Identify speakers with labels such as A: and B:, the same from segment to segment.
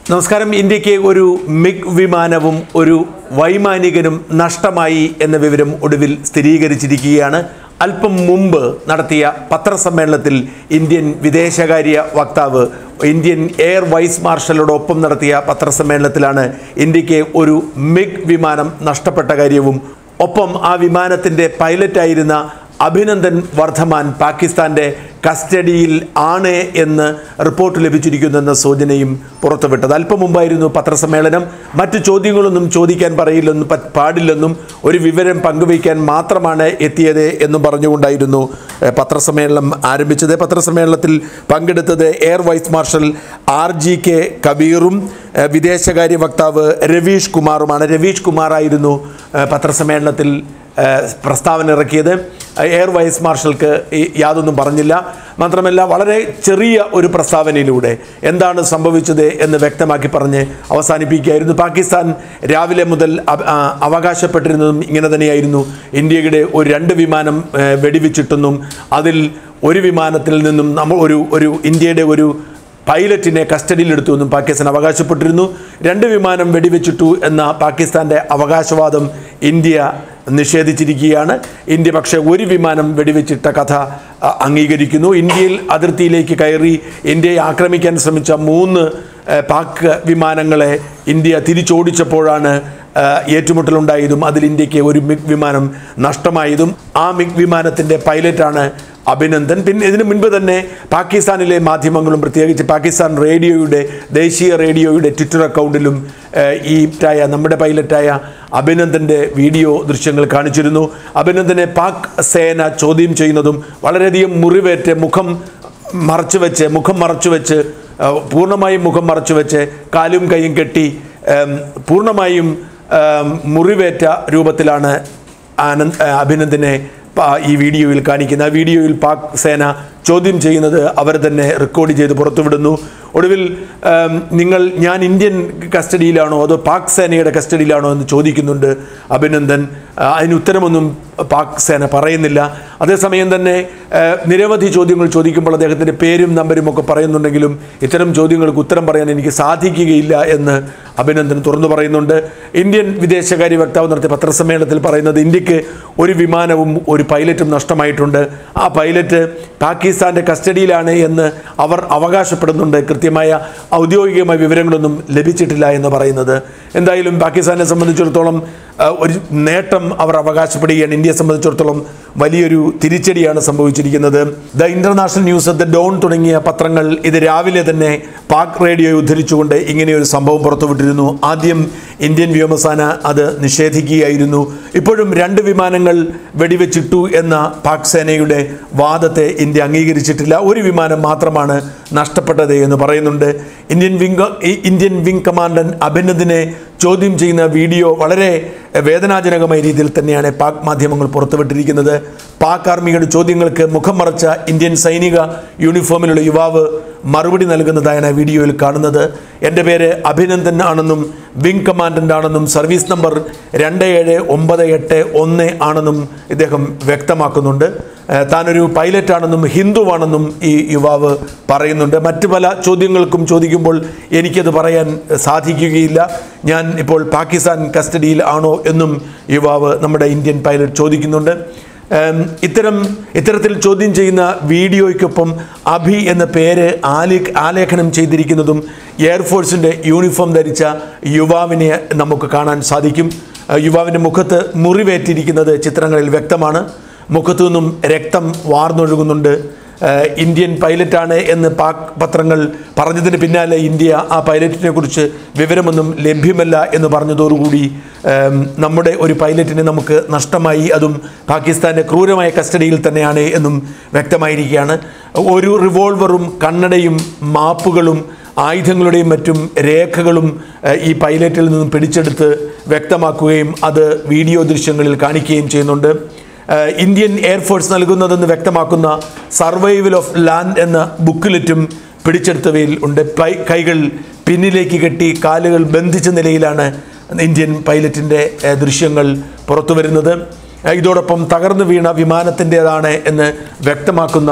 A: നമസ്കാരം ഇന്ത്യക്ക് ഒരു മിഗ് വിമാനവും ഒരു വൈമാനികനും നഷ്ടമായി എന്ന വിവരം ഒടുവിൽ സ്ഥിരീകരിച്ചിരിക്കുകയാണ് അല്പം മുമ്പ് നടത്തിയ പത്രസമ്മേളനത്തിൽ ഇന്ത്യൻ വിദേശകാര്യ വക്താവ് ഇന്ത്യൻ എയർ വൈസ് മാർഷലോടൊപ്പം നടത്തിയ പത്രസമ്മേളനത്തിലാണ് ഇന്ത്യക്ക് ഒരു മിഗ് വിമാനം നഷ്ടപ്പെട്ട കാര്യവും ഒപ്പം ആ വിമാനത്തിൻ്റെ പൈലറ്റായിരുന്ന അഭിനന്ദൻ വർദ്ധമാൻ പാകിസ്ഥാന്റെ കസ്റ്റഡിയിൽ ആണ് എന്ന് റിപ്പോർട്ട് ലഭിച്ചിരിക്കുന്നെന്ന സൂചനയും പുറത്തുവിട്ടത് അല്പം മുമ്പായിരുന്നു പത്രസമ്മേളനം മറ്റു ചോദ്യങ്ങളൊന്നും ചോദിക്കാൻ പറയില്ലെന്നും പ- പാടില്ലെന്നും ഒരു വിവരം പങ്കുവയ്ക്കാൻ മാത്രമാണ് എത്തിയത് എന്നും പറഞ്ഞുകൊണ്ടായിരുന്നു ഏഹ്, പത്രസമ്മേളനം ആരംഭിച്ചത് പത്രസമ്മേളനത്തിൽ പങ്കെടുത്തത് air vice marshal R G K കബീറും ഏഹ്, വിദേശകാര്യ വക്താവ് രവീഷ് കുമാറുമാണ് രവീഷ് കുമാറായിരുന്നു ഏഹ്, പത്രസമ്മേളനത്തിൽ ഏഹ് പ്രസ്താവന ഇറക്കിയത് എയർ വൈസ് മാർഷൽക്ക് ഈ യാതൊന്നും പറഞ്ഞില്ല മാത്രമല്ല വളരെ ചെറിയ ഒരു പ്രസ്താവനയിലൂടെ എന്താണ് സംഭവിച്ചത് എന്ന് വ്യക്തമാക്കി പറഞ്ഞ് അവസാനിപ്പിക്കുകയായിരുന്നു പാകിസ്ഥാൻ രാവിലെ മുതൽ അവ- ആ, അവകാശപ്പെട്ടിരുന്നതും ഇങ്ങനെ തന്നെയായിരുന്നു ഇന്ത്യയുടെ ഒരു രണ്ട് വിമാനം ഏഹ്, വെടിവെച്ചിട്ടെന്നും അതിൽ ഒരു വിമാനത്തിൽ നിന്നും നമ്മൾ ഒരു ഒരു ഇന്ത്യയുടെ ഒരു പൈലറ്റിനെ കസ്റ്റഡിയിലെടുത്തു എന്നും പാകിസ്ഥാൻ അവകാശപ്പെട്ടിരുന്നു രണ്ട് വിമാനം വെടിവെച്ചിട്ടു എന്ന പാകിസ്ഥാന്റെ അവകാശവാദം ഇന്ത്യ നിഷേധിച്ചിരിക്കുകയാണ് ഇന്ത്യ പക്ഷേ ഒരു വിമാനം വെടിവെച്ചിട്ട കഥ അ, അംഗീകരിക്കുന്നു ഇന്ത്യയിൽ അതിർത്തിയിലേക്ക് കയറി ഇന്ത്യയെ ആക്രമിക്കാൻ ശ്രമിച്ച മൂന്ന് എ, പാക് വിമാനങ്ങളെ ഇന്ത്യ തിരിച്ചോടിച്ചപ്പോഴാണ് ആ, ഏറ്റുമുട്ടലുണ്ടായതും അതിൽ ഇന്ത്യക്ക് ഒരു മിഗ് വിമാനം നഷ്ടമായതും ആ മിഗ് വിമാനത്തിൻ്റെ പൈലറ്റാണ് അഭിനന്ദൻ പിന്നെ ഇതിനു മുൻപ് തന്നെ പാകിസ്ഥാനിലെ മാധ്യമങ്ങളും പ്രത്യേകിച്ച് പാകിസ്ഥാൻ റേഡിയോയുടെ ദേശീയ റേഡിയോയുടെ ട്വിറ്റർ അക്കൗണ്ടിലും ഏഹ്, ഈ ായ നമ്മുടെ പൈലറ്റായ അഭിനന്ദൻ്റെ വീഡിയോ ദൃശ്യങ്ങൾ കാണിച്ചിരുന്നു അഭിനന്ദനെ പാക് സേന ചോദ്യം ചെയ്യുന്നതും വളരെയധികം മുറിവേറ്റ് മുഖം മറച്ചു വെച്ച് മുഖം മറച്ചു വെച്ച് ഏഹ്, പൂർണ്ണമായും മുഖം മറച്ചു വെച്ച് കാലും കൈയും കെട്ടി ഏം, പൂർണ്ണമായും ഏം, മുറിവേറ്റ രൂപത്തിലാണ് ആനന്ദ് ഏഹ്, അഭിനന്ദനെ പ- ഈ വീഡിയോയിൽ കാണിക്കുന്ന ആ വീഡിയോയിൽ പാക് സേന ചോദ്യം ചെയ്യുന്നത് അവർ തന്നെ റെക്കോർഡ് ചെയ്ത് പുറത്തുവിടുന്നു ഒടുവിൽ ഏം, നിങ്ങൾ ഞാൻ ഇന്ത്യൻ കസ്റ്റഡിയിലാണോ അതോ പാക് സേനയുടെ കസ്റ്റഡിയിലാണോ എന്ന് ചോദിക്കുന്നുണ്ട് അഭിനന്ദൻ ആ, അതിന് ഉത്തരമൊന്നും പാക് സേന പറയുന്നില്ല അതേസമയം തന്നെ ഏഹ്, നിരവധി ചോദ്യങ്ങൾ ചോദിക്കുമ്പോൾ അദ്ദേഹത്തിൻ്റെ പേരും നമ്പരും ഒക്കെ പറയുന്നുണ്ടെങ്കിലും ഇത്തരം ചോദ്യങ്ങൾക്ക് ഉത്തരം പറയാൻ എനിക്ക് സാധിക്കുകയില്ല എന്ന് അഭിനന്ദൻ തുറന്നു പറയുന്നുണ്ട് ഇന്ത്യൻ വിദേശകാര്യ വക്താവ് നടത്തിയ പത്രസമ്മേളനത്തിൽ പറയുന്നത് ഇന്ത്യക്ക് ഒരു വിമാനവും ഒരു പൈലറ്റും നഷ്ടമായിട്ടുണ്ട് ആ പൈലറ്റ് പാകിസ്ഥാന്റെ കസ്റ്റഡിയിലാണ് എന്ന് അവർ അവകാശപ്പെടുന്നുണ്ട് കൃത്യമായ ഔദ്യോഗികമായ വിവരങ്ങളൊന്നും ലഭിച്ചിട്ടില്ല എന്ന് പറയുന്നത് എന്തായാലും പാകിസ്ഥാനെ സംബന്ധിച്ചിടത്തോളം ആ, ഒരു നേട്ടം അവർ അവകാശപ്പെടുകയാണ് ഇന്ത്യയെ സംബന്ധിച്ചിടത്തോളം വലിയൊരു തിരിച്ചടിയാണ് സംഭവിച്ചിരിക്കുന്നത് the International News the Dawn തുടങ്ങിയ പത്രങ്ങൾ ഇത് രാവിലെ തന്നെ പാക് റേഡിയോ ഉദ്ധരിച്ചുകൊണ്ട് ഇങ്ങനെയൊരു സംഭവം പുറത്തുവിട്ടിരുന്നു ആദ്യം ഇന്ത്യൻ വ്യോമസേന അത് നിഷേധിക്കുകയായിരുന്നു ഇപ്പോഴും രണ്ട് വിമാനങ്ങൾ വെടിവെച്ചിട്ടു എന്ന പാക് സേനയുടെ വാദത്തെ ഇന്ത്യ അംഗീകരിച്ചിട്ടില്ല ഒരു വിമാനം മാത്രമാണ് നഷ്ടപ്പെട്ടത് എന്ന് പറയുന്നുണ്ട് Indian wing Indian wing commandant അഭിനന്ദിനെ ചോദ്യം ചെയ്യുന്ന വീഡിയോ വളരെ വേദനാജനകമായ രീതിയിൽ തന്നെയാണ് പാക് മാധ്യമങ്ങൾ പുറത്തുവിട്ടിരിക്കുന്നത് പാക് ആർമിയുടെ ചോദ്യങ്ങൾക്ക് മുഖം മറച്ച ഇന്ത്യൻ സൈനിക യൂണിഫോമിലുള്ള യുവാവ് മറുപടി നൽകുന്നതായാണ് ആ വീഡിയോയിൽ കാണുന്നത് എൻ്റെ പേര് അഭിനന്ദൻ ആണെന്നും വിംഗ് കമാൻഡൻ്റ് ആണെന്നും സർവീസ് നമ്പർ രണ്ട് ഏഴ് ഒമ്പത് എട്ട് ഒന്ന് ആണെന്നും ഇദ്ദേഹം വ്യക്തമാക്കുന്നുണ്ട് ഏഹ് താനൊരു പൈലറ്റാണെന്നും ഹിന്ദുവാണെന്നും ഈ യുവാവ് പറയുന്നുണ്ട് മറ്റു പല ചോദ്യങ്ങൾക്കും ചോദിക്കുമ്പോൾ എനിക്കത് പറയാൻ സാധിക്കുകയില്ല ഞാൻ ഇപ്പോൾ പാകിസ്ഥാൻ കസ്റ്റഡിയിൽ ആണോ എന്നും യുവാവ് നമ്മുടെ ഇന്ത്യൻ പൈലറ്റ് ചോദിക്കുന്നുണ്ട് ഏം, ഇത്തരം ഇത്തരത്തിൽ ചോദ്യം ചെയ്യുന്ന വീഡിയോയ്ക്കൊപ്പം അഭി എന്ന പേര് ആലേ ആലേഖനം ചെയ്തിരിക്കുന്നതും എയർഫോഴ്സിൻ്റെ യൂണിഫോം ധരിച്ച യുവാവിനെ നമുക്ക് കാണാൻ സാധിക്കും ആ, യുവാവിൻ്റെ മുഖത്ത് മുറിവേറ്റിരിക്കുന്നത് ചിത്രങ്ങളിൽ വ്യക്തമാണ് മുഖത്തു നിന്നും രക്തം വാർന്നൊഴുകുന്നുണ്ട് ഏഹ് ഇന്ത്യൻ പൈലറ്റാണ് എന്ന് പാക് പത്രങ്ങൾ പറഞ്ഞതിന് പിന്നാലെ ഇന്ത്യ ആ പൈലറ്റിനെ കുറിച്ച് വിവരമൊന്നും ലഭ്യമല്ല എന്ന് പറഞ്ഞതോടുകൂടി ഏം, നമ്മുടെ ഒരു പൈലറ്റിനെ നമുക്ക് നഷ്ടമായി അതും പാകിസ്ഥാൻ്റെ ക്രൂരമായ കസ്റ്റഡിയിൽ തന്നെയാണ് എന്നും വ്യക്തമായിരിക്കുകയാണ് ഒരു റിവോൾവറും കണ്ണടയും മാപ്പുകളും ആയുധങ്ങളുടെയും മറ്റും രേഖകളും ഏഹ്, ഈ പൈലറ്റിൽ നിന്നും പിടിച്ചെടുത്ത് വ്യക്തമാക്കുകയും അത് വീഡിയോ ദൃശ്യങ്ങളിൽ കാണിക്കുകയും ചെയ്യുന്നുണ്ട് ഏഹ് ഇന്ത്യൻ എയർഫോഴ്സ് നൽകുന്നതെന്ന് വ്യക്തമാക്കുന്ന സർവൈവൽ ഓഫ് ലാൻഡ് എന്ന ബുക്കിലെറ്റും പിടിച്ചെടുത്തവയിൽ ഉണ്ട് പൈ- കൈകൾ പിന്നിലേക്ക് കെട്ടി കാലുകൾ ബന്ധിച്ച നിലയിലാണ് ഇന്ത്യൻ പൈലറ്റിൻ്റെ ഏഹ് ദൃശ്യങ്ങൾ പുറത്തു വരുന്നത് ഏഹ് ഇതോടൊപ്പം തകർന്നു വീണ വിമാനത്തിൻ്റെതാണ് എന്ന് വ്യക്തമാക്കുന്ന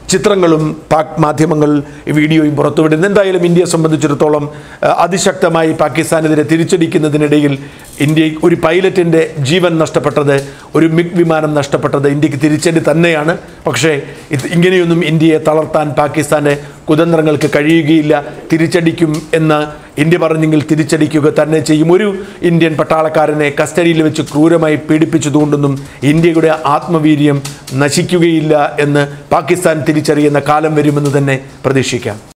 A: ചിത്രങ്ങളും പാക് മാധ്യമങ്ങൾ ഈ വീഡിയോയും പുറത്തുവിടുന്നു എന്തായാലും ഇന്ത്യയെ സംബന്ധിച്ചിടത്തോളം ആ, അതിശക്തമായി പാകിസ്ഥാനെതിരെ തിരിച്ചടിക്കുന്നതിനിടയിൽ ഇന്ത്യ ഒരു പൈലറ്റിൻ്റെ ജീവൻ നഷ്ടപ്പെട്ടത് ഒരു മിഗ് വിമാനം നഷ്ടപ്പെട്ടത് ഇന്ത്യക്ക് തിരിച്ചടി തന്നെയാണ് പക്ഷേ ഇത് ഇങ്ങനെയൊന്നും ഇന്ത്യയെ തളർത്താൻ പാകിസ്ഥാൻ്റെ കുതന്ത്രങ്ങൾക്ക് കഴിയുകയില്ല തിരിച്ചടിക്കും എന്ന് ഇന്ത്യ പറഞ്ഞെങ്കിൽ തിരിച്ചടിക്കുക തന്നെ ചെയ്യും ഒരു ഇന്ത്യൻ പട്ടാളക്കാരനെ കസ്റ്റഡിയിൽ വെച്ച് ക്രൂരമായി പീഡിപ്പിച്ചതുകൊണ്ടൊന്നും ഇന്ത്യയുടെ ആത്മവീര്യം നശിക്കുകയില്ല എന്ന് പാകിസ്ഥാൻ തിരിച്ചറിയുന്ന കാലം വരുമെന്ന് തന്നെ പ്രതീക്ഷിക്കാം